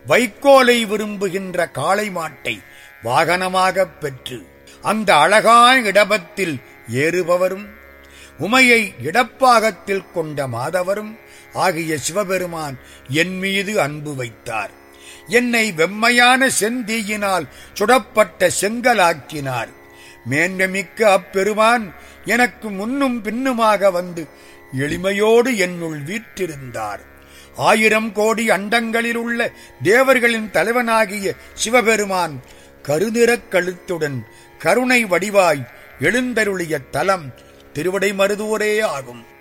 வைக்கோலை விரும்புகின்ற காளை மாட்டை வாகனமாகப் பெற்று அந்த அழகான இடபத்தில் ஏறுபவரும் உமையை இடப்பாகத்தில் கொண்ட மாதவரும் ஆகிய சிவபெருமான் என் மீது அன்பு வைத்தார் என்னை வெம்மையான செந்தீயினால் சுடப்பட்ட செங்கலாக்கினார் மேன்மைமிக்க அப்பெருமான் எனக்கு முன்னும் பின்னுமாக வந்து எளிமையோடு என்னுள் வீற்றிருந்தார் ஆயிரம் கோடி அண்டங்களில் உள்ள தேவர்களின் தலைவனாகிய சிவபெருமான் கருநிறக் கழுத்துடன் கருணை வடிவாய் எழுந்தருளிய தலம் திருவிடை மருதூரே ஆகும்